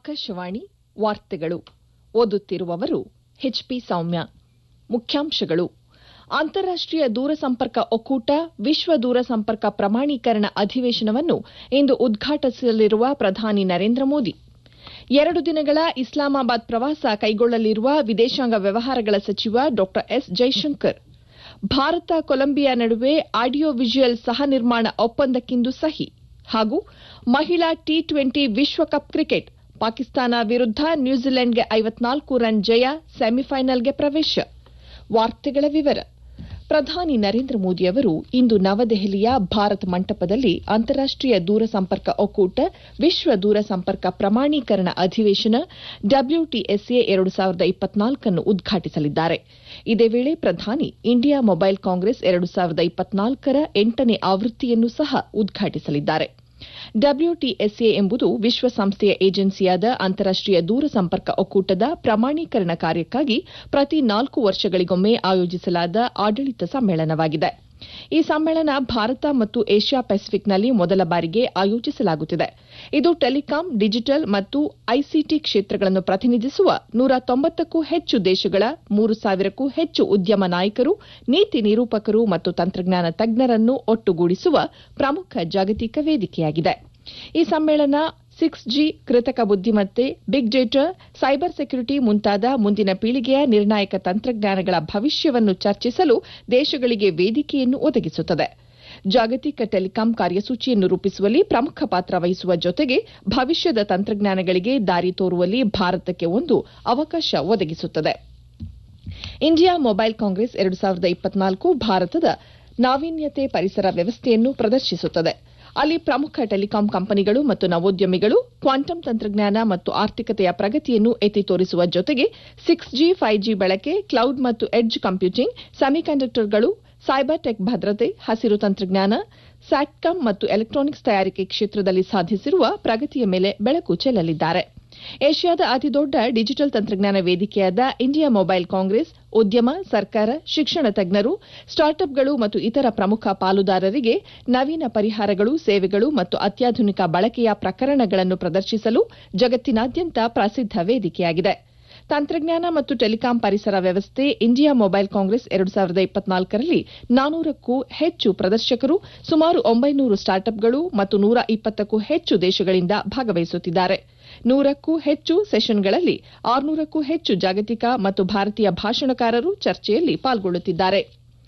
ಆಕಾಶವಾಣಿ ವಾರ್ತೆಗಳು ಓದುತ್ತಿರುವವರು ಎಚ್ಪಿ ಸೌಮ್ಯ ಮುಖ್ಯಾಂಶಗಳು ಅಂತಾರಾಷ್ಟೀಯ ದೂರಸಂಪರ್ಕ ಒಕ್ಕೂಟ ವಿಶ್ವ ದೂರಸಂಪರ್ಕ ಪ್ರಮಾಣೀಕರಣ ಅಧಿವೇಶನವನ್ನು ಇಂದು ಉದ್ಘಾಟಿಸಲಿರುವ ಪ್ರಧಾನಿ ನರೇಂದ್ರ ಮೋದಿ ಎರಡು ದಿನಗಳ ಇಸ್ಲಾಮಾಬಾದ್ ಪ್ರವಾಸ ಕೈಗೊಳ್ಳಲಿರುವ ವಿದೇಶಾಂಗ ವ್ಯವಹಾರಗಳ ಸಚಿವ ಡಾ ಎಸ್ ಜೈಶಂಕರ್ ಭಾರತ ಕೊಲಂಬಿಯಾ ನಡುವೆ ಆಡಿಯೋ ವಿಜುಯಲ್ ಸಹ ನಿರ್ಮಾಣ ಒಪ್ಪಂದಕ್ಕಿಂದು ಸಹಿ ಹಾಗೂ ಮಹಿಳಾ ಟಿ ಟ್ವೆಂಟಿ ವಿಶ್ವಕಪ್ ಕ್ರಿಕೆಟ್ ಪಾಕಿಸ್ತಾನ ವಿರುದ್ಧ ನ್ಯೂಜಿಲೆಂಡ್ಗೆ ಐವತ್ನಾಲ್ಕು ರನ್ ಜಯ ಸೆಮಿಫೈನಲ್ಗೆ ಪ್ರವೇಶ ವಾರ್ತೆಗಳ ವಿವರ ಪ್ರಧಾನಿ ನರೇಂದ್ರ ಮೋದಿ ಅವರು ಇಂದು ನವದೆಹಲಿಯ ಭಾರತ್ ಮಂಟಪದಲ್ಲಿ ಅಂತಾರಾಷ್ಟೀಯ ದೂರಸಂಪರ್ಕ ಒಕ್ಕೂಟ ವಿಶ್ವ ದೂರಸಂಪರ್ಕ ಪ್ರಮಾಣೀಕರಣ ಅಧಿವೇಶನ ಡಬ್ಲ್ಯೂಟಿಎಸ್ಎ ಎರಡು ಸಾವಿರದ ಇಪ್ಪತ್ನಾಲ್ಕನ್ನು ಉದ್ಘಾಟಿಸಲಿದ್ದಾರೆ ಇದೇ ವೇಳೆ ಪ್ರಧಾನಿ ಇಂಡಿಯಾ ಮೊಬೈಲ್ ಕಾಂಗ್ರೆಸ್ ಎರಡು ಸಾವಿರದ ಇಪ್ಪತ್ನಾಲ್ಕರ ಎಂಟನೇ ಆವೃತ್ತಿಯನ್ನು ಸಹ ಉದ್ಘಾಟಿಸಲಿದ್ದಾರೆ ಡಬ್ಲ್ಯೂಟಿಎಸ್ಎ ಎಂಬುದು ವಿಶ್ವಸಂಸ್ಥೆಯ ಏಜೆನ್ಸಿಯಾದ ಅಂತಾರಾಷ್ಟೀಯ ದೂರಸಂಪರ್ಕ ಒಕ್ಕೂಟದ ಪ್ರಮಾಣೀಕರಣ ಕಾರ್ಯಕ್ಕಾಗಿ ಪ್ರತಿ ನಾಲ್ಕು ವರ್ಷಗಳಿಗೊಮ್ಮೆ ಆಯೋಜಿಸಲಾದ ಆಡಳಿತ ಸಮ್ಮೇಳನವಾಗಿದೆ ಈ ಸಮ್ಮೇಳನ ಭಾರತ ಮತ್ತು ಏಷ್ಯಾ ಪೆಸಿಫಿಕ್ನಲ್ಲಿ ಮೊದಲ ಬಾರಿಗೆ ಆಯೋಜಿಸಲಾಗುತ್ತಿದೆ ಇದು ಟೆಲಿಕಾಂ ಡಿಜಿಟಲ್ ಮತ್ತು ಐಸಿಟಿ ಕ್ಷೇತ್ರಗಳನ್ನು ಪ್ರತಿನಿಧಿಸುವ ನೂರ ತೊಂಬತ್ತಕ್ಕೂ ಹೆಚ್ಚು ದೇಶಗಳ ಮೂರು ಸಾವಿರಕ್ಕೂ ಹೆಚ್ಚು ಉದ್ಯಮ ನಾಯಕರು ನೀತಿ ನಿರೂಪಕರು ಮತ್ತು ತಂತ್ರಜ್ಞಾನ ತಜ್ಞರನ್ನು ಒಟ್ಟುಗೂಡಿಸುವ ಪ್ರಮುಖ ಜಾಗತಿಕ ವೇದಿಕೆಯಾಗಿದೆ ಈ ಸಮ್ಮೇಳನ ಸಿಕ್ಸ್ ಜಿ ಕೃತಕ ಬುದ್ದಿಮತ್ತೆ ಬಿಗ್ ಡೇಟಾ ಸೈಬರ್ ಸೆಕ್ಯುರಿಟಿ ಮುಂತಾದ ಮುಂದಿನ ಪೀಳಿಗೆಯ ನಿರ್ಣಾಯಕ ತಂತ್ರಜ್ಞಾನಗಳ ಭವಿಷ್ಯವನ್ನು ಚರ್ಚಿಸಲು ದೇಶಗಳಿಗೆ ವೇದಿಕೆಯನ್ನು ಒದಗಿಸುತ್ತದೆ ಜಾಗತಿಕ ಟೆಲಿಕಾಂ ಕಾರ್ಯಸೂಚಿಯನ್ನು ರೂಪಿಸುವಲ್ಲಿ ಪ್ರಮುಖ ಪಾತ್ರ ವಹಿಸುವ ಜೊತೆಗೆ ಭವಿಷ್ಯದ ತಂತ್ರಜ್ಞಾನಗಳಿಗೆ ದಾರಿ ತೋರುವಲ್ಲಿ ಭಾರತಕ್ಕೆ ಒಂದು ಅವಕಾಶ ಒದಗಿಸುತ್ತದೆ ಇಂಡಿಯಾ ಮೊಬೈಲ್ ಕಾಂಗ್ರೆಸ್ ಎರಡು ಸಾವಿರದ ಇಪ್ಪತ್ನಾಲ್ಕು ಭಾರತದ ನಾವೀನ್ಯತೆ ಪರಿಸರ ವ್ಯವಸ್ಥೆಯನ್ನು ಪ್ರದರ್ಶಿಸುತ್ತದೆ ಅಲ್ಲಿ ಪ್ರಮುಖ ಟೆಲಿಕಾಂ ಕಂಪನಿಗಳು ಮತ್ತು ನವೋದ್ಯಮಿಗಳು ಕ್ವಾಂಟಮ್ ತಂತ್ರಜ್ಞಾನ ಮತ್ತು ಆರ್ಥಿಕತೆಯ ಪ್ರಗತಿಯನ್ನು ಎತ್ತಿ ತೋರಿಸುವ ಜೊತೆಗೆ ಸಿಕ್ಸ್ ಜಿ ಫೈವ್ ಜಿ ಬಳಕೆ ಕ್ಲೌಡ್ ಮತ್ತು ಎಡ್ಜ್ ಕಂಪ್ಯೂಟಿಂಗ್ ಸೆಮಿಕಂಡಕ್ಟರ್ಗಳು ಸೈಬರ್ ಟೆಕ್ ಭದ್ರತೆ ಹಸಿರು ತಂತ್ರಜ್ಞಾನ ಸ್ಯಾಟ್ಕಾಂ ಮತ್ತು ಎಲೆಕ್ಟ್ರಾನಿಕ್ಸ್ ತಯಾರಿಕೆ ಕ್ಷೇತ್ರದಲ್ಲಿ ಸಾಧಿಸಿರುವ ಪ್ರಗತಿಯ ಮೇಲೆ ಬೆಳಕು ಚೆಲ್ಲಲಿದ್ದಾರೆ ಏಷ್ಯಾದ ಅತಿದೊಡ್ಡ ಡಿಜಿಟಲ್ ತಂತ್ರಜ್ಞಾನ ವೇದಿಕೆಯಾದ ಇಂಡಿಯಾ ಮೊಬೈಲ್ ಕಾಂಗ್ರೆಸ್ ಉದ್ಯಮ ಸರ್ಕಾರ ಶಿಕ್ಷಣ ತಜ್ಞರು ಸ್ಟಾರ್ಟ್ಅಪ್ಗಳು ಮತ್ತು ಇತರ ಪ್ರಮುಖ ಪಾಲುದಾರರಿಗೆ ನವೀನ ಪರಿಹಾರಗಳು ಸೇವೆಗಳು ಮತ್ತು ಅತ್ಯಾಧುನಿಕ ಬಳಕೆಯ ಪ್ರಕರಣಗಳನ್ನು ಪ್ರದರ್ಶಿಸಲು ಜಗತ್ತಿನಾದ್ಯಂತ ಪ್ರಸಿದ್ದ ವೇದಿಕೆಯಾಗಿದೆ ತಂತ್ರಜ್ಞಾನ ಮತ್ತು ಟೆಲಿಕಾಂ ಪರಿಸರ ವ್ಯವಸ್ಥೆ ಇಂಡಿಯಾ ಮೊಬೈಲ್ ಕಾಂಗ್ರೆಸ್ ಎರಡು ಸಾವಿರದ ಇಪ್ಪತ್ನಾಲ್ಕರಲ್ಲಿ ನಾನೂರಕ್ಕೂ ಹೆಚ್ಚು ಪ್ರದರ್ಶಕರು ಸುಮಾರು ಒಂಬೈನೂರು ಸ್ಟಾರ್ಟ್ಅಪ್ಗಳು ಮತ್ತು ನೂರ ಇಪ್ಪತ್ತಕ್ಕೂ ಹೆಚ್ಚು ದೇಶಗಳಿಂದ ಭಾಗವಹಿಸುತ್ತಿದ್ದಾರೆ ನೂರಕ್ಕೂ ಹೆಚ್ಚು ಸೆಷನ್ಗಳಲ್ಲಿ ಆರುನೂರಕ್ಕೂ ಹೆಚ್ಚು ಜಾಗತಿಕ ಮತ್ತು ಭಾರತೀಯ ಭಾಷಣಕಾರರು ಚರ್ಚೆಯಲ್ಲಿ ಪಾಲ್ಗೊಳ್ಳುತ್ತಿದ್ದಾರೆ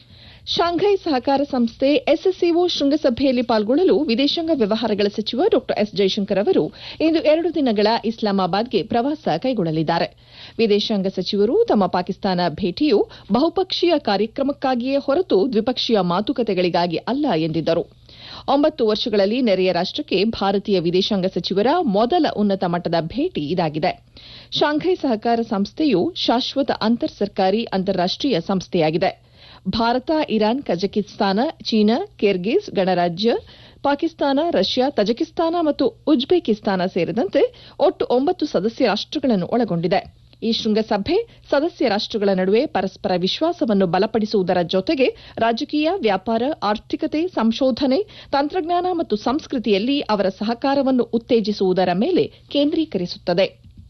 ಶಾಂಘೈ ಸಹಕಾರ ಸಂಸ್ಥೆ ಎಸ್ಎಸ್ಸಿಒ ಶೃಂಗಸಭೆಯಲ್ಲಿ ಪಾಲ್ಗೊಳ್ಳಲು ವಿದೇಶಾಂಗ ವ್ಯವಹಾರಗಳ ಸಚಿವ ಡಾ ಎಸ್ ಜೈಶಂಕರ್ ಅವರು ಇಂದು ಎರಡು ದಿನಗಳ ಇಸ್ಲಾಮಾಬಾದ್ಗೆ ಪ್ರವಾಸ ಕೈಗೊಳ್ಳಲಿದ್ದಾರೆ ವಿದೇಶಾಂಗ ಸಚಿವರು ತಮ್ಮ ಪಾಕಿಸ್ತಾನ ಭೇಟಿಯು ಬಹುಪಕ್ಷೀಯ ಕಾರ್ಯಕ್ರಮಕ್ಕಾಗಿಯೇ ಹೊರತು ದ್ವಿಪಕ್ಷೀಯ ಮಾತುಕತೆಗಳಿಗಾಗಿ ಅಲ್ಲ ಎಂದಿದ್ದರು ಒಂಬತ್ತು ವರ್ಷಗಳಲ್ಲಿ ನೆರೆಯ ರಾಷ್ಟಕ್ಕೆ ಭಾರತೀಯ ವಿದೇಶಾಂಗ ಸಚಿವರ ಮೊದಲ ಉನ್ನತ ಮಟ್ಟದ ಭೇಟಿ ಇದಾಗಿದೆ ಶಾಂಘೈ ಸಹಕಾರ ಸಂಸ್ಥೆಯು ಶಾಶ್ವತ ಅಂತರ್ ಸರ್ಕಾರಿ ಅಂತಾರಾಷ್ಟೀಯ ಸಂಸ್ಥೆಯಾಗಿದೆ Bharat Iran Kazakhstan China Kyrgyz ಗಣರಾಜ್ಯ ಪಾಕಿಸ್ತಾನ ರಷ್ಯಾ ತಜಕಿಸ್ತಾನ ಮತ್ತು ಉಜ್ಬೇಕಿಸ್ತಾನ ಸೇರಿದಂತೆ ಒಟ್ಟು ಒಂಬತ್ತು ಸದಸ್ಯ ರಾಷ್ಟಗಳನ್ನು ಒಳಗೊಂಡಿದೆ ಈ ಶೃಂಗಸಭೆ ಸದಸ್ಯ ರಾಷ್ಟಗಳ ನಡುವೆ ಪರಸ್ಪರ ವಿಶ್ವಾಸವನ್ನು ಬಲಪಡಿಸುವುದರ ಜೊತೆಗೆ ರಾಜಕೀಯ ವ್ಯಾಪಾರ ಆರ್ಥಿಕತೆ ಸಂಶೋಧನೆ ತಂತ್ರಜ್ಞಾನ ಮತ್ತು ಸಂಸ್ಕೃತಿಯಲ್ಲಿ ಅವರ ಸಹಕಾರವನ್ನು ಉತ್ತೇಜಿಸುವುದರ ಮೇಲೆ ಕೇಂದ್ರೀಕರಿಸುತ್ತದೆ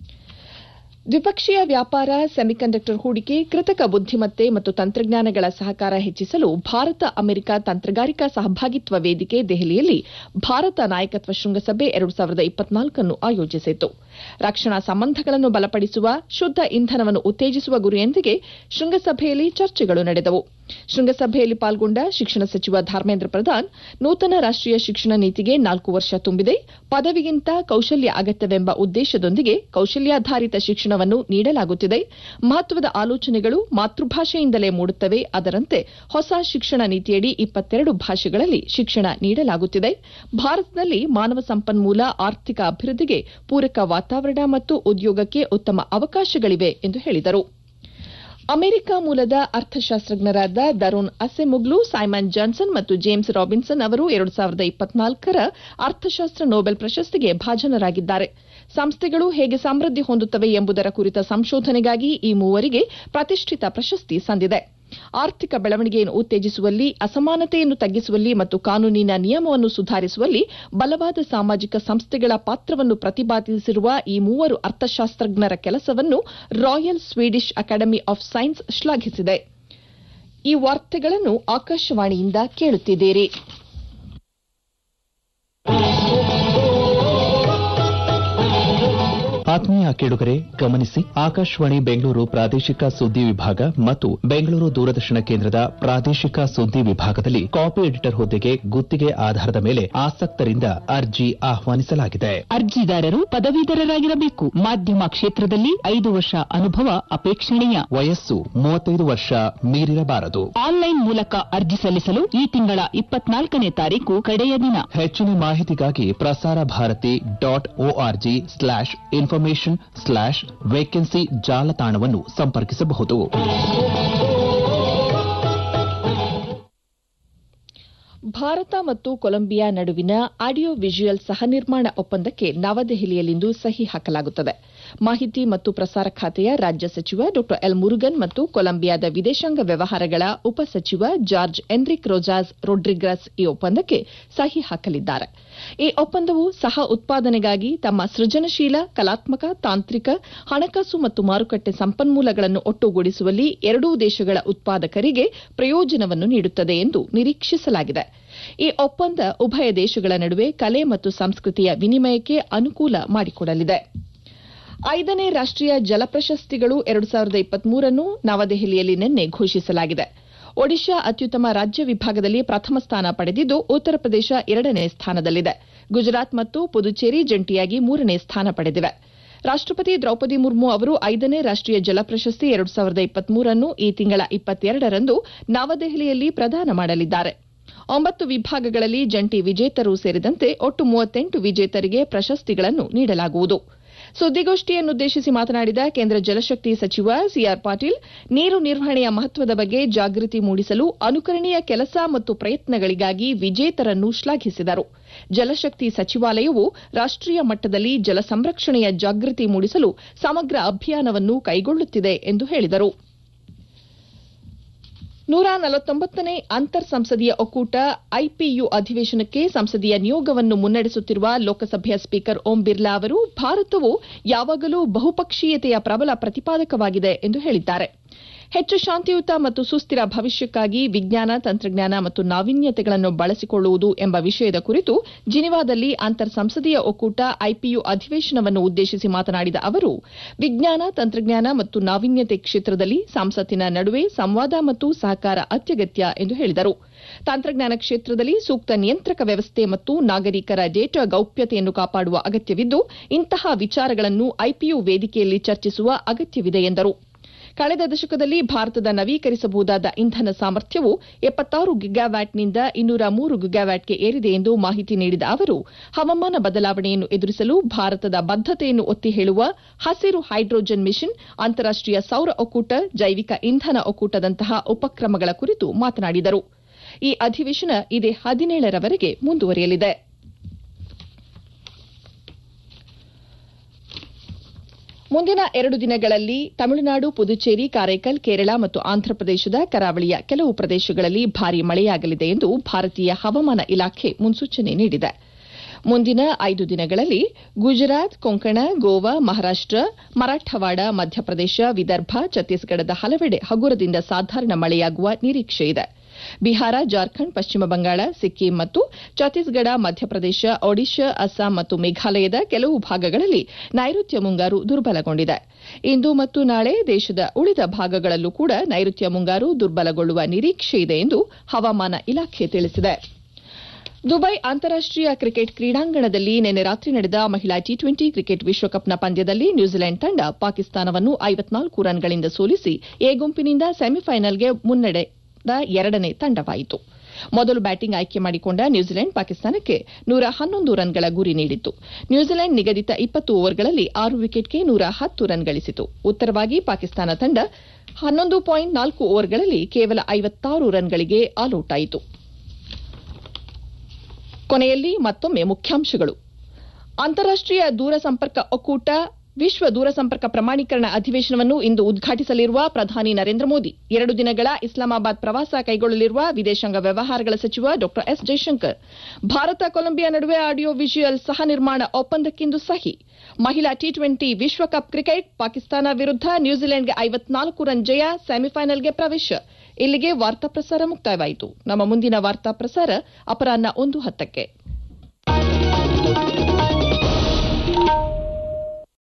ದ್ವಿಪಕ್ಷೀಯ ವ್ಯಾಪಾರ ಸೆಮಿಕಂಡಕ್ಟರ್ ಹೂಡಿಕೆ ಕೃತಕ ಬುದ್ದಿಮತ್ತೆ ಮತ್ತು ತಂತ್ರಜ್ಞಾನಗಳ ಸಹಕಾರ ಹೆಚ್ಚಿಸಲು ಭಾರತ ಅಮೆರಿಕ ತಂತ್ರಗಾರಿಕಾ ಸಹಭಾಗಿತ್ವ ವೇದಿಕೆ ದೆಹಲಿಯಲ್ಲಿ ಭಾರತ ನಾಯಕತ್ವ ಶೃಂಗಸಭೆ ಎರಡು ಸಾವಿರದ ಇಪ್ಪತ್ನಾಲ್ಕನ್ನು ಆಯೋಜಿಸಿತ್ತು ರಕ್ಷಣಾ ಸಂಬಂಧಗಳನ್ನು ಬಲಪಡಿಸುವ ಶುದ್ದ ಇಂಧನವನ್ನು ಉತ್ತೇಜಿಸುವ ಗುರಿಯೊಂದಿಗೆ ಶೃಂಗಸಭೆಯಲ್ಲಿ ಚರ್ಚೆಗಳು ನಡೆದವು ಶೃಂಗಸಭೆಯಲ್ಲಿ ಪಾಲ್ಗೊಂಡ ಶಿಕ್ಷಣ ಸಚಿವ ಧರ್ಮೇಂದ್ರ ಪ್ರಧಾನ್ ನೂತನ ರಾಷ್ಟೀಯ ಶಿಕ್ಷಣ ನೀತಿಗೆ ನಾಲ್ಕು ವರ್ಷ ತುಂಬಿದೆ ಪದವಿಗಿಂತ ಕೌಶಲ್ಯ ಅಗತ್ಯವೆಂಬ ಉದ್ದೇಶದೊಂದಿಗೆ ಕೌಶಲ್ಯಾಧಾರಿತ ಶಿಕ್ಷಣವನ್ನು ನೀಡಲಾಗುತ್ತಿದೆ ಮಹತ್ವದ ಆಲೋಚನೆಗಳು ಮಾತೃಭಾಷೆಯಿಂದಲೇ ಮೂಡುತ್ತವೆ ಅದರಂತೆ ಹೊಸ ಶಿಕ್ಷಣ ನೀತಿಯಡಿ ಇಪ್ಪತ್ತೆರಡು ಭಾಷೆಗಳಲ್ಲಿ ಶಿಕ್ಷಣ ನೀಡಲಾಗುತ್ತಿದೆ ಭಾರತದಲ್ಲಿ ಮಾನವ ಸಂಪನ್ಮೂಲ ಆರ್ಥಿಕ ಅಭಿವೃದ್ಧಿಗೆ ಪೂರಕ ವಾತಾವರಣ ಮತ್ತು ಉದ್ಯೋಗಕ್ಕೆ ಉತ್ತಮ ಅವಕಾಶಗಳಿವೆ ಎಂದು ಹೇಳಿದರು ಅಮೆರಿಕ ಮೂಲದ ಅರ್ಥಶಾಸ್ತ್ರಜ್ಞರಾದ ದರೋನ್ ಅಸೆಮುಗ್ಲು ಸೈಮನ್ ಜಾನ್ಸನ್ ಮತ್ತು ಜೇಮ್ಸ್ ರಾಬಿನ್ಸನ್ ಅವರು ಎರಡು ಸಾವಿರದ ಇಪ್ಪತ್ನಾಲ್ಕರ ಅರ್ಥಶಾಸ್ತ್ರ ನೊಬೆಲ್ ಪ್ರಶಸ್ತಿಗೆ ಭಾಜನರಾಗಿದ್ದಾರೆ ಸಂಸ್ಥೆಗಳು ಹೇಗೆ ಸಮೃದ್ಧಿ ಹೊಂದುತ್ತವೆ ಎಂಬುದರ ಕುರಿತ ಸಂಶೋಧನೆಗಾಗಿ ಈ ಮೂವರಿಗೆ ಪ್ರತಿಷ್ಠಿತ ಪ್ರಶಸ್ತಿ ಸಂದಿದೆ ಆರ್ಥಿಕ ಬೆಳವಣಿಗೆಯನ್ನು ಉತ್ತೇಜಿಸುವಲ್ಲಿ ಅಸಮಾನತೆಯನ್ನು ತಗ್ಗಿಸುವಲ್ಲಿ ಮತ್ತು ಕಾನೂನಿನ ನಿಯಮವನ್ನು ಸುಧಾರಿಸುವಲ್ಲಿ ಬಲವಾದ ಸಾಮಾಜಿಕ ಸಂಸ್ಥೆಗಳ ಪಾತ್ರವನ್ನು ಪ್ರತಿಪಾದಿಸಿರುವ ಈ ಮೂವರು ಅರ್ಥಶಾಸ್ತ್ರಜ್ಞರ ಕೆಲಸವನ್ನು Royal Swedish Academy of Science ಶ್ಲಾಘಿಸಿದೆ ಈ ವಾರ್ತೆಗಳನ್ನು ಆಕಾಶವಾಣಿಯಿಂದ ಕೇಳುತ್ತಿದ್ದೀರಿ ಆತ್ಮೀಯ ಕೇಳುಗರೆ ಗಮನಿಸಿ ಆಕಾಶವಾಣಿ ಬೆಂಗಳೂರು ಪ್ರಾದೇಶಿಕ ಸುದ್ದಿ ವಿಭಾಗ ಮತ್ತು ಬೆಂಗಳೂರು ದೂರದರ್ಶನ ಕೇಂದ್ರದ ಪ್ರಾದೇಶಿಕ ಸುದ್ದಿ ವಿಭಾಗದಲ್ಲಿ ಕಾಪಿ ಎಡಿಟರ್ ಹುದ್ದೆಗೆ ಗುತ್ತಿಗೆ ಆಧಾರದ ಮೇಲೆ ಆಸಕ್ತರಿಂದ ಅರ್ಜಿ ಆಹ್ವಾನಿಸಲಾಗಿದೆ ಅರ್ಜಿದಾರರು ಪದವೀಧರರಾಗಿರಬೇಕು ಮಾಧ್ಯಮ ಕ್ಷೇತ್ರದಲ್ಲಿ ಐದು ವರ್ಷ ಅನುಭವ ಅಪೇಕ್ಷಣೀಯ ವಯಸ್ಸು ಮೂವತ್ತೈದು ವರ್ಷ ಮೀರಿರಬಾರದು ಆನ್ಲೈನ್ ಮೂಲಕ ಅರ್ಜಿ ಸಲ್ಲಿಸಲು ಈ ತಿಂಗಳ ಇಪ್ಪತ್ನಾಲ್ಕನೇ ತಾರೀಕು ಕಡೆಯ ದಿನ ಹೆಚ್ಚಿನ ಮಾಹಿತಿಗಾಗಿ Prasar Bharati dot O R G slash information slash vacancy ಜಾಲತಾಣವನ್ನು ಸಂಪರ್ಕಿಸಬಹುದು ಭಾರತ ಮತ್ತು ಕೊಲಂಬಿಯಾ ನಡುವಿನ ಆಡಿಯೋ ವಿಜುಯಲ್ ಸಹ ನಿರ್ಮಾಣ ಒಪ್ಪಂದಕ್ಕೆ ನವದೆಹಲಿಯಲ್ಲಿಂದು ಸಹಿ ಹಾಕಲಾಗುತ್ತದೆ ಮಾಹಿತಿ ಮತ್ತು ಪ್ರಸಾರ ಖಾತೆಯ ರಾಜ್ಯ ಸಚಿವ ಡಾ ಎಲ್ ಮುರುಗನ್ ಮತ್ತು ಕೊಲಂಬಿಯಾದ ವಿದೇಶಾಂಗ ವ್ಯವಹಾರಗಳ ಉಪಸಚಿವ ಜಾರ್ಜ್ ಎನ್ರಿಕ್ ರೋಜಾಸ್ ರೊಡ್ರಿಗಸ್ ಈ ಒಪ್ಪಂದಕ್ಕೆ ಸಹಿ ಹಾಕಲಿದ್ದಾರೆ ಈ ಒಪ್ಪಂದವು ಸಹ ಉತ್ಪಾದನೆಗಾಗಿ ತಮ್ಮ ಸೃಜನಶೀಲ ಕಲಾತ್ಮಕ ತಾಂತ್ರಿಕ ಹಣಕಾಸು ಮತ್ತು ಮಾರುಕಟ್ಟೆ ಸಂಪನ್ಮೂಲಗಳನ್ನು ಒಟ್ಟುಗೂಡಿಸುವಲ್ಲಿ ಎರಡೂ ದೇಶಗಳ ಉತ್ಪಾದಕರಿಗೆ ಪ್ರಯೋಜನವನ್ನು ನೀಡುತ್ತದೆ ಎಂದು ನಿರೀಕ್ಷಿಸಲಾಗಿದೆ ಈ ಒಪ್ಪಂದ ಉಭಯ ದೇಶಗಳ ನಡುವೆ ಕಲೆ ಮತ್ತು ಸಂಸ್ಕೃತಿಯ ವಿನಿಮಯಕ್ಕೆ ಅನುಕೂಲ ಮಾಡಿಕೊಡಲಿದೆ ಐದನೇ ರಾಷ್ಟೀಯ ಜಲ ಪ್ರಶಸ್ತಿಗಳು ಎರಡು ಸಾವಿರದ ಇಪ್ಪತ್ಮೂರನ್ನು ನವದೆಹಲಿಯಲ್ಲಿ ನಿನ್ನೆ ಘೋಷಿಸಲಾಗಿದೆ ಒಡಿಶಾ ಅತ್ಯುತ್ತಮ ರಾಜ್ಯ ವಿಭಾಗದಲ್ಲಿ ಪ್ರಥಮ ಸ್ಥಾನ ಪಡೆದಿದ್ದು ಉತ್ತರ ಪ್ರದೇಶ ಎರಡನೇ ಸ್ಥಾನದಲ್ಲಿದೆ ಗುಜರಾತ್ ಮತ್ತು ಪುದುಚೇರಿ ಜಂಟಿಯಾಗಿ ಮೂರನೇ ಸ್ಥಾನ ಪಡೆದಿವೆ ರಾಷ್ಟಪತಿ ದ್ರೌಪದಿ ಮುರ್ಮು ಅವರು ಐದನೇ ರಾಷ್ಟೀಯ ಜಲ ಪ್ರಶಸ್ತಿ ಎರಡು ಸಾವಿರದ ಇಪ್ಪತ್ಮೂರನ್ನು ಈ ತಿಂಗಳ ಇಪ್ಪತ್ತೆರಡರಂದು ನವದೆಹಲಿಯಲ್ಲಿ ಪ್ರದಾನ ಮಾಡಲಿದ್ದಾರೆ ಒಂಬತ್ತು ವಿಭಾಗಗಳಲ್ಲಿ ಜಂಟಿ ವಿಜೇತರು ಸೇರಿದಂತೆ ಒಟ್ಟು ಮೂವತ್ತೆಂಟು ವಿಜೇತರಿಗೆ ಪ್ರಶಸ್ತಿಗಳನ್ನು ನೀಡಲಾಗುವುದು ಸುದ್ದಿಗೋಷ್ಠಿಯನ್ನುದ್ದೇಶಿಸಿ ಮಾತನಾಡಿದ ಕೇಂದ್ರ ಜಲಶಕ್ತಿ ಸಚಿವ ಸಿಆರ್ ಪಾಟೀಲ್ ನೀರು ನಿರ್ವಹಣೆಯ ಮಹತ್ವದ ಬಗ್ಗೆ ಜಾಗೃತಿ ಮೂಡಿಸಲು ಅನುಕರಣೀಯ ಕೆಲಸ ಮತ್ತು ಪ್ರಯತ್ನಗಳಿಗಾಗಿ ವಿಜೇತರನ್ನು ಶ್ಲಾಘಿಸಿದರು ಜಲಶಕ್ತಿ ಸಚಿವಾಲಯವು ರಾಷ್ಟೀಯ ಮಟ್ಟದಲ್ಲಿ ಜಲ ಸಂರಕ್ಷಣೆಯ ಜಾಗೃತಿ ಮೂಡಿಸಲು ಸಮಗ್ರ ಅಭಿಯಾನವನ್ನು ಕೈಗೊಳ್ಳುತ್ತಿದೆ ಎಂದು ಹೇಳಿದರು ನೂರ ನಲವತ್ತೊಂಬತ್ತನೇ ಅಂತರ್ ಸಂಸದೀಯ ಒಕ್ಕೂಟ ಐಪಿಯು ಅಧಿವೇಶನಕ್ಕೆ ಸಂಸದೀಯ ನಿಯೋಗವನ್ನು ಮುನ್ನಡೆಸುತ್ತಿರುವ ಲೋಕಸಭೆಯ ಸ್ಪೀಕರ್ ಓಂ ಬಿರ್ಲಾ ಅವರು ಭಾರತವು ಯಾವಾಗಲೂ ಬಹುಪಕ್ಷೀಯತೆಯ ಪ್ರಬಲ ಪ್ರತಿಪಾದಕವಾಗಿದೆ ಎಂದು ಹೇಳಿದ್ದಾರೆ ಹೆಚ್ಚು ಶಾಂತಿಯುತ ಮತ್ತು ಸುಸ್ಥಿರ ಭವಿಷ್ಯಕ್ಕಾಗಿ ವಿಜ್ಞಾನ ತಂತ್ರಜ್ಞಾನ ಮತ್ತು ನಾವೀನ್ಯತೆಗಳನ್ನು ಬಳಸಿಕೊಳ್ಳುವುದು ಎಂಬ ವಿಷಯದ ಕುರಿತು ಜಿನಿವಾದಲ್ಲಿ ಅಂತರ್ ಸಂಸದೀಯ ಒಕ್ಕೂಟ ಐಪಿಯು ಅಧಿವೇಶನವನ್ನು ಉದ್ದೇಶಿಸಿ ಮಾತನಾಡಿದ ಅವರು ವಿಜ್ಞಾನ ತಂತ್ರಜ್ಞಾನ ಮತ್ತು ನಾವೀನ್ಯತೆ ಕ್ಷೇತ್ರದಲ್ಲಿ ಸಂಸತ್ತಿನ ನಡುವೆ ಸಂವಾದ ಮತ್ತು ಸಹಕಾರ ಅತ್ಯಗತ್ಯ ಎಂದು ಹೇಳಿದರು ತಂತ್ರಜ್ಞಾನ ಕ್ಷೇತ್ರದಲ್ಲಿ ಸೂಕ್ತ ನಿಯಂತ್ರಕ ವ್ಯವಸ್ಥೆ ಮತ್ತು ನಾಗರಿಕರ ಡೇಟಾ ಗೌಪ್ಯತೆಯನ್ನು ಕಾಪಾಡುವ ಅಗತ್ಯವಿದ್ದು ಇಂತಹ ವಿಚಾರಗಳನ್ನು ಐಪಿಯು ವೇದಿಕೆಯಲ್ಲಿ ಚರ್ಚಿಸುವ ಅಗತ್ಯವಿದೆ ಎಂದರು ಕಳೆದ ದಶಕದಲ್ಲಿ ಭಾರತದ ನವೀಕರಿಸಬಹುದಾದ ಇಂಧನ ಸಾಮರ್ಥ್ಯವು ಎಪ್ಪತ್ತಾರು ಗಿಗಾವ್ಯಾಟ್ನಿಂದ ಇನ್ನೂರ ಮೂರು ಗಿಗಾವ್ಯಾಟ್ಗೆ ಏರಿದೆ ಎಂದು ಮಾಹಿತಿ ನೀಡಿದ ಅವರು ಹವಾಮಾನ ಬದಲಾವಣೆಯನ್ನು ಎದುರಿಸಲು ಭಾರತದ ಬದ್ದತೆಯನ್ನು ಒತ್ತಿ ಹೇಳುವ ಹಸಿರು ಹೈಡ್ರೋಜನ್ ಮಿಷನ್ ಅಂತಾರಾಷ್ಟೀಯ ಸೌರ ಒಕ್ಕೂಟ ಜೈವಿಕ ಇಂಧನ ಒಕ್ಕೂಟದಂತಹ ಉಪಕ್ರಮಗಳ ಕುರಿತು ಮಾತನಾಡಿದರು ಈ ಅಧಿವೇಶನ ಇದೇ ಹದಿನೇಳರವರೆಗೆ ಮುಂದುವರಿಯಲಿದೆ ಮುಂದಿನ ಎರಡು ದಿನಗಳಲ್ಲಿ ತಮಿಳುನಾಡು ಪುದುಚೇರಿ ಕಾರೈಕಲ್ ಕೇರಳ ಮತ್ತು ಆಂಧ್ರಪ್ರದೇಶದ ಕರಾವಳಿಯ ಕೆಲವು ಪ್ರದೇಶಗಳಲ್ಲಿ ಭಾರೀ ಮಳೆಯಾಗಲಿದೆ ಎಂದು ಭಾರತೀಯ ಹವಾಮಾನ ಇಲಾಖೆ ಮುನ್ಸೂಚನೆ ನೀಡಿದೆ ಮುಂದಿನ ಐದು ದಿನಗಳಲ್ಲಿ ಗುಜರಾತ್ ಕೊಂಕಣ ಗೋವಾ ಮಹಾರಾಷ್ಟ ಮರಾಠವಾಡ ಮಧ್ಯಪ್ರದೇಶ ವಿದರ್ಭ ಛತ್ತೀಸ್ಗಢದ ಹಲವೆಡೆ ಹಗುರದಿಂದ ಸಾಧಾರಣ ಮಳೆಯಾಗುವ ನಿರೀಕ್ಷೆಯಿದೆ ಬಿಹಾರ ಜಾರ್ಖಂಡ್ ಪಶ್ಚಿಮ ಬಂಗಾಳ ಸಿಕ್ಕಿಂ ಮತ್ತು ಛತ್ತೀಸ್ಗಢ ಮಧ್ಯಪ್ರದೇಶ ಒಡಿಶಾ ಅಸ್ಸಾಂ ಮತ್ತು ಮೇಘಾಲಯದ ಕೆಲವು ಭಾಗಗಳಲ್ಲಿ ನೈಋತ್ಯ ಮುಂಗಾರು ದುರ್ಬಲಗೊಂಡಿದೆ ಇಂದು ಮತ್ತು ನಾಳೆ ದೇಶದ ಉಳಿದ ಭಾಗಗಳಲ್ಲೂ ಕೂಡ ನೈಋತ್ಯ ಮುಂಗಾರು ದುರ್ಬಲಗೊಳ್ಳುವ ನಿರೀಕ್ಷೆಯಿದೆ ಎಂದು ಹವಾಮಾನ ಇಲಾಖೆ ತಿಳಿಸಿದೆ ದುಬೈ ಅಂತಾರಾಷ್ಟೀಯ ಕ್ರಿಕೆಟ್ ಕ್ರೀಡಾಂಗಣದಲ್ಲಿ ನಿನ್ನೆ ರಾತ್ರಿ ನಡೆದ ಮಹಿಳಾ ಟಿ ಟ್ವೆಂಟಿ ಕ್ರಿಕೆಟ್ ವಿಶ್ವಕಪ್ನ ಪಂದ್ಯದಲ್ಲಿ ನ್ಯೂಜಿಲೆಂಡ್ ತಂಡ ಪಾಕಿಸ್ತಾನವನ್ನು ಐವತ್ನಾಲ್ಕು ರನ್ಗಳಿಂದ ಸೋಲಿಸಿ ಎ ಗುಂಪಿನಿಂದ ಸೆಮಿಫೈನಲ್ಗೆ ಮುನ್ನಡೆದ ಎರಡನೇ ತಂಡವಾಯಿತು ಮೊದಲು ಬ್ಯಾಟಿಂಗ್ ಆಯ್ಕೆ ಮಾಡಿಕೊಂಡ ನ್ಯೂಜಿಲೆಂಡ್ ಪಾಕಿಸ್ತಾನಕ್ಕೆ ನೂರ ಹನ್ನೊಂದು ರನ್ಗಳ ಗುರಿ ನೀಡಿತ್ತು ನ್ಯೂಜಿಲೆಂಡ್ ನಿಗದಿತ ಇಪ್ಪತ್ತು ಓವರ್ಗಳಲ್ಲಿ ಆರು ವಿಕೆಟ್ಗೆ ನೂರ ಹತ್ತು ರನ್ ಗಳಿಸಿತು ಉತ್ತರವಾಗಿ ಪಾಕಿಸ್ತಾನ ತಂಡ ಹನ್ನೊಂದು ಪಾಯಿಂಟ್ ನಾಲ್ಕು ಓವರ್ಗಳಲ್ಲಿ ಕೇವಲ ಐವತ್ತಾರು ರನ್ಗಳಿಗೆ ಆಲ್ಔಟ್ ಆಯಿತು ಕೊನೆಯಲ್ಲಿ ಮತ್ತೊಮ್ಮೆ ಮುಖ್ಯಾಂಶಗಳು ಅಂತಾರಾಷ್ಟೀಯ ದೂರಸಂಪರ್ಕ ಒಕ್ಕೂಟ ವಿಶ್ವ ದೂರಸಂಪರ್ಕ ಪ್ರಮಾಣೀಕರಣ ಅಧಿವೇಶನವನ್ನು ಇಂದು ಉದ್ಘಾಟಿಸಲಿರುವ ಪ್ರಧಾನಿ ನರೇಂದ್ರ ಮೋದಿ ಎರಡು ದಿನಗಳ ಇಸ್ಲಾಮಾಬಾದ್ ಪ್ರವಾಸ ಕೈಗೊಳ್ಳಲಿರುವ ವಿದೇಶಾಂಗ ವ್ಯವಹಾರಗಳ ಸಚಿವ ಡಾ ಎಸ್ ಜೈಶಂಕರ್ ಭಾರತ ಕೊಲಂಬಿಯಾ ನಡುವೆ ಆಡಿಯೋ ವಿಜುಯಲ್ ಸಹ ನಿರ್ಮಾಣ ಒಪ್ಪಂದಕ್ಕಿಂದು ಸಹಿ ಮಹಿಳಾ ಟಿ ಟ್ವೆಂಟಿ ವಿಶ್ವಕಪ್ ಕ್ರಿಕೆಟ್ ಪಾಕಿಸ್ತಾನ ವಿರುದ್ಧ ನ್ಯೂಜಿಲೆಂಡ್ಗೆ ಐವತ್ನಾಲ್ಕು ರನ್ ಜಯ ಸೆಮಿಫೈನಲ್ಗೆ ಪ್ರವೇಶ ಇಲ್ಲಿಗೆ ವಾರ್ತಾ ಪ್ರಸಾರ ಮುಕ್ತಾಯವಾಯಿತು ನಮ್ಮ ಮುಂದಿನ ವಾರ್ತಾ ಪ್ರಸಾರ ಅಪರಾಹ್ನ ಒಂದು ಹತ್ತಕ್ಕೆ